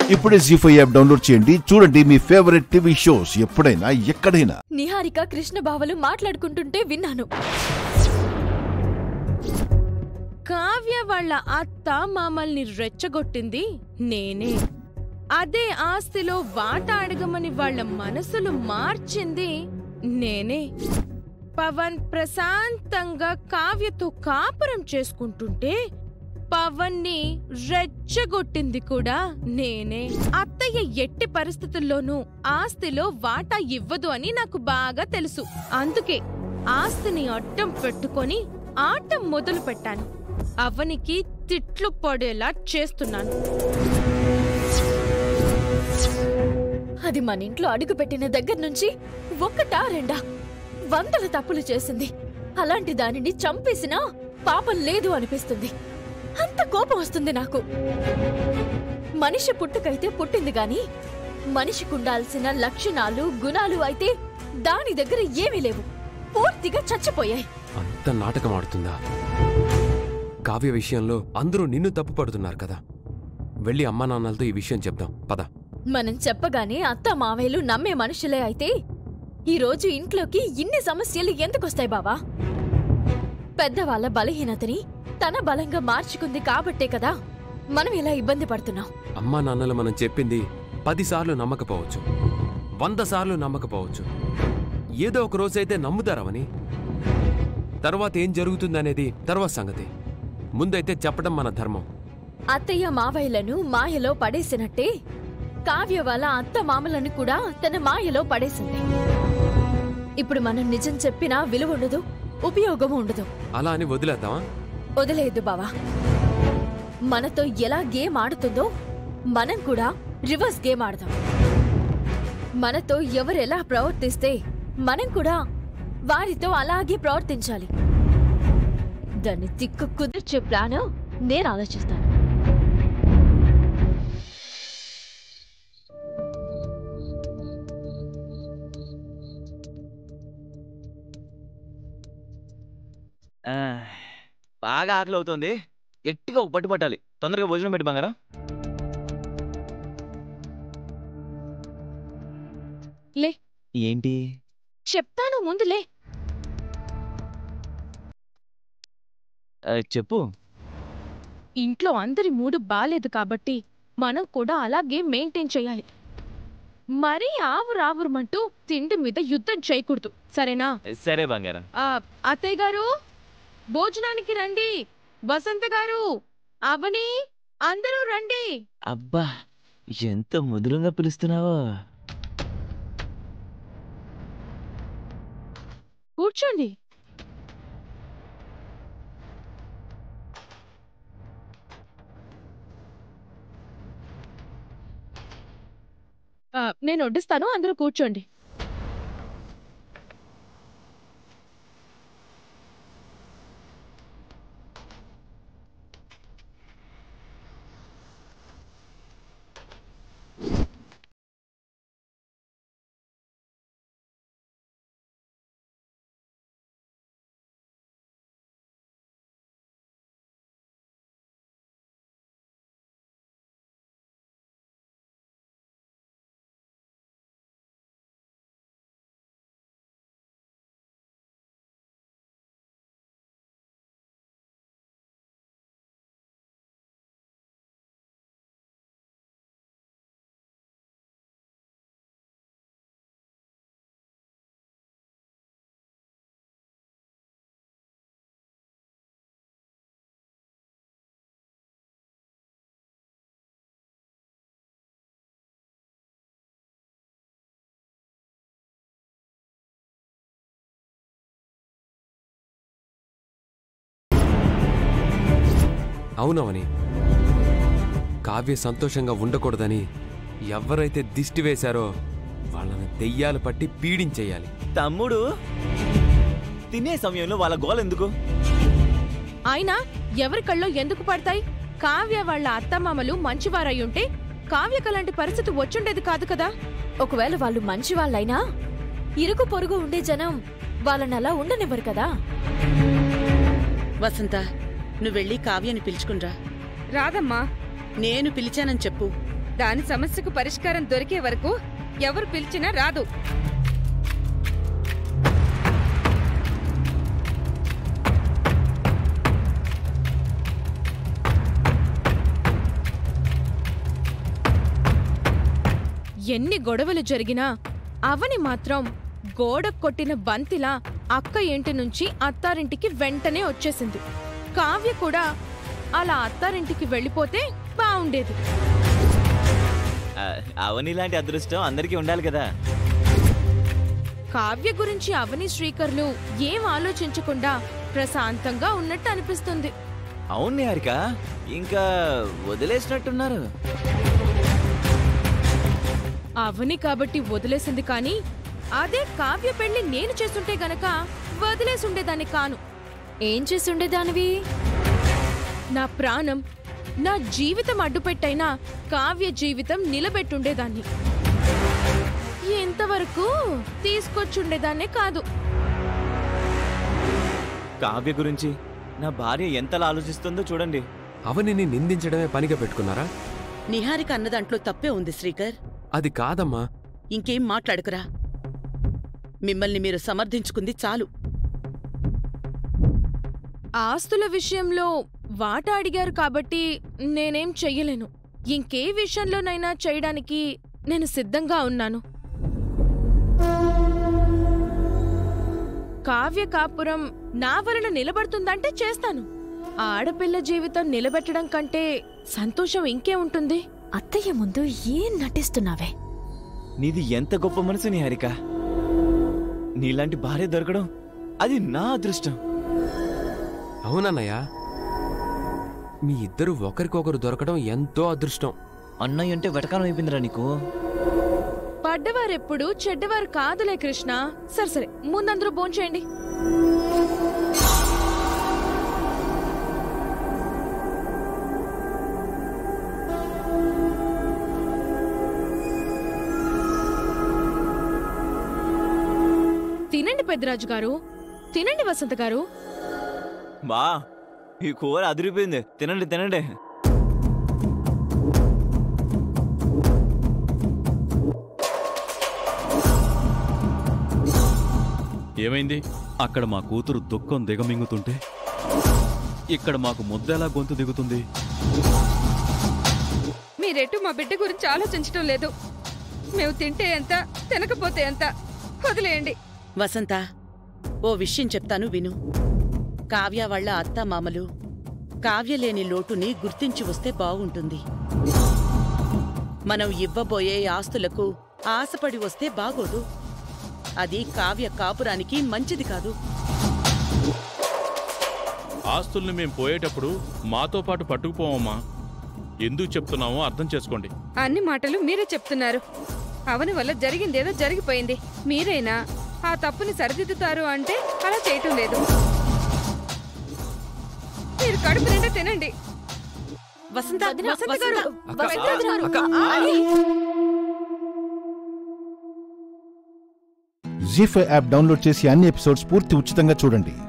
ఇప్పుడే G five app download చేయండి చూడండి మీ ఫేవరెట్ టీవీ షోస్ ఎప్పుడైనా ఎక్కడైనా నిహారిక కృష్ణ బావలు మాట్లాడుకుంటుంటే విన్నాను కావ్య వాళ్ళ అత్త మామల్ని రెచ్చగొట్టింది నేనే అదే ఆస్తిలో వాటా అడగమని వాళ్ళ మనసులు మార్చింది నేనే పవన్ ప్రశాంతంగా కావ్యతో కాపురం చేసుకుంటుంటే పవన్ ని రెచ్చగొట్టింది కూడా నేనే అత్తయ్య ఎట్టి పరిస్థితుల్లోనూ ఆస్తిలో వాటా ఇవ్వదు అని నాకు బాగా తెలుసు అందుకే ఆస్తిని అడ్డం పెట్టుకొని ఆట మొదలు పెట్టాను అవనికి తిట్లు పడేలా చేస్తున్నాను అది మన ఇంట్లో అడుగుపెట్టిన దగ్గర నుంచి ఒక్కటా రెండా వందల తప్పులు చేసింది అలాంటి దానిని చంపేసినా పాపం లేదు అనిపిస్తుంది అంత కోపం వస్తుంది నాకు మనిషి పుట్టుకైతే పుట్టింది గాని మనిషికుండాల్సిన లక్షణాలు గుణాలు అయితే దాని దగ్గర ఏమీ లేవు పూర్తిగా చచ్చిపోయాయి అంత నాటకం ఆడుతుందా కావ్య విషయంలో అందరూ నిన్ను తప్పు పడుతున్నారు కదా వెళ్ళి అమ్మా నాన్నలతో ఈ విషయం చెప్దాం పద మనం చెప్పగానే అత్త మావయ్యలు నమ్మే మనుషులే అయితే ఈ రోజు ఇంట్లోకి ఇన్ని సమస్యలు ఎందుకొస్తాయి బావా పెద్దవాళ్ళ బలహీనతని తన బలంగా మార్చుకుంది కాబట్టే కదా మనం ఇలా ఇబ్బంది పడుతున్నాం అమ్మా నాన్నలు మనం చెప్పింది పదిసార్లు నమ్మకపోవచ్చు వంద సార్లు నమ్మకపోవచ్చు ఏదో ఒక రోజైతే నమ్ముతారవని తర్వాత ఏం జరుగుతుందనేది తర్వాత సంగతి ముందైతే చెప్పడం మన ధర్మం అత్తయ్య మావయ్యలను మాయలో పడేసినట్టే కావ్య వాళ్ళ అత్త మామలను కూడా తన మాయలో పడేసింది ఇప్పుడు మనం నిజం చెప్పినా విలువ ఉండదు ఉపయోగం ఉండదు అలా అని వదిలేద్దామా వదిలేదు బావా మనతో ఎలా గేమ్ ఆడుతుందో మనం కూడా రివర్స్ గేమ్ ఆడదాం మనతో ఎవరు ఎలా ప్రవర్తిస్తే మనం కూడా వారితో అలాగే ప్రవర్తించాలి దాన్ని తిక్కు కుదిర్చే ప్లాన్ నేను ఆలోచిస్తాను ఆ, బాగా ఆకలి అవుతోంది గట్టిగా ఒక పట్టు పట్టాలి తొందరగా భోజనం పెట్టి బంగారం లే. ఏంటి చెప్తాను ముందులే ఆ, చెప్పు ఇంట్లో అందరి మూడు బాలేదు కాబట్టి మనం కూడా అలాగే మెయింటైన్ చేయాలి మరీ ఆవురావురమంటూ తిండి మీద యుద్ధం చేయకూడదు సరేనా సరే బంగారం ఆ, అత్తయ్య గారు భోజనానికి రండి వసంత గారు అవని అందరూ రండి అబ్బా ఎంత ముదురుగా పిలుస్తున్నావో కూర్చోండి ఆ, నేను వడ్డిస్తాను అందరూ కూర్చోండి అవునవని కావ్య సంతోషంగా ఉండకూడదని ఎవరైతే దిష్టి వేశారో వాళ్ళని దెయ్యాలు పట్టి పీడించేయాలి తమ్ముడు తినే సమయంలో వాళ్ళ గోల ఎందుకు అయినా ఎవరి కళ్ళో ఎందుకు పడతాయి కావ్య వాళ్ళ అత్తమామలు మంచివారయ్యుంటే కావ్యకు అలాంటి పరిస్థితి వచ్చుండేది కాదు కదా ఒకవేళ వాళ్ళు మంచి వాళ్ళైనా ఇరుగు పొరుగు ఉండే జనం వాళ్ళని అలా ఉండనివ్వరు కదా వసంత నువ్వెళ్ళి కావ్యని పిలుచుకునిరా రాదమ్మా నేను పిలిచానని చెప్పు దాని సమస్యకు పరిష్కారం దొరికే వరకు ఎవరు పిలిచినా రాదు ఎన్ని గొడవలు జరిగినా అవని మాత్రం గోడ కొట్టిన బంతిలా అక్క ఇంటి నుంచి అత్తారింటికి వెంటనే వచ్చేసింది కావ్య కూడా అలా అత్తారింటికి వెళ్ళిపోతే బావుండేది ఆ, అవని లాంటి అదృష్టం అందరికీ ఉండాలి కదా కావ్య గురించి అవని శ్రీకర్లు ఏం ఆలోచించకుండా ప్రశాంతంగా ఉన్నట్టు అనిపిస్తుంది అవును నిహారిక ఇంకా వదిలేసినట్టున్నారు అవని కాబట్టి వదిలేసింది కానీ అదే కావ్య పెళ్లి నేను చేస్తుంటే గనక వదిలేసుండేదాన్ని కాను ఏం చేసుండేదానివి నా ప్రాణం నా జీవితం అడ్డుపెట్టైనా కావ్య జీవితం నిలబెట్టుండేదాన్ని ఎంతవరకు తీసుకొచ్చుండేదాన్నే కాదు కావ్య గురించి నా భార్య ఎంతలా ఆలోచిస్తుందో చూడండి అవనిని నిందించడమే పనిగా పెట్టుకున్నారా నిహారిక అన్న దాంట్లో తప్పే ఉంది శ్రీకర్ అది కాదమ్మా ఇంకేం మాట్లాడుకురా మిమ్మల్ని మీరు సమర్థించుకుంది చాలు ఆస్తుల విషయంలో వాటా అడిగారు కాబట్టి నేనేం చెయ్యలేను ఇంకే విషయంలోనైనా చేయడానికి నేను సిద్ధంగా ఉన్నాను కావ్య కాపురం నా వలన నిలబడుతుందంటే చేస్తాను ఆడపిల్ల జీవితం నిలబెట్టడం కంటే సంతోషం ఇంకే ఉంటుంది అత్తయ్య ముందు ఏం నటిస్తున్నావే నీది ఎంత గొప్ప మనసు నిహారిక నీలాంటి భార్య దొరకడం అది నా అదృష్టం అవునన్నయ్య మీ ఇద్దరు ఒకరికొకరు దొరకడం ఎంతో అదృష్టం అన్నయ్య అంటే వెటకాలం అయిపోయిందిరా నీకు పడ్డవారెప్పుడు చెడ్డవారు కాదులే కృష్ణ సరే సరే ముందందరూ భోంచేయండి తినండి పెద్దరాజు గారు తినండి వసంత గారు బా ఈ కూర అదిరిపోయింది తినండి తినండి ఏమైంది అక్కడ మా కూతురు దుఃఖం దిగమింగుతుంటే ఇక్కడ మాకు ముద్దెలా గొంతు దిగుతుంది మీరెటు మా బిడ్డ గురించి ఆలోచించటం లేదు మేము తింటే ఎంత తినకపోతే ఎంత వదిలేయండి వసంత ఓ విషయం చెప్తాను విను కావ్య వాళ్ళ అత్త మామలు కావ్య లేని లోటుని గుర్తించి వస్తే బాగుంటుంది మనం ఇవ్వబోయే ఆస్తులకు ఆశపడి వస్తే బాగోదు అది కావ్య కాపురానికి మంచిది కాదు ఆస్తుల్ని మేం పోయేటప్పుడు మాతో పాటు పట్టుకుపోవమ్మా ఎందుకు చెప్తున్నామో అర్థం చేసుకోండి అన్ని మాటలు మీరే చెప్తున్నారు అవని వల్ల జరిగిందేదో జరిగిపోయింది మీరైనా ఆ తప్పుని సరిదిద్దుతారు అంటే అలా చేయటం లేదు మీరు కడుపు నిండా తినండి వసంత వదిన, వసంత వసంత గారు, అక్క, వసంత గారు, అక్క, ఆగండి. జీ ఫైవ్ యాప్ డౌన్లోడ్ చేసి అన్ని ఎపిసోడ్స్ పూర్తి ఉచితంగా చూడండి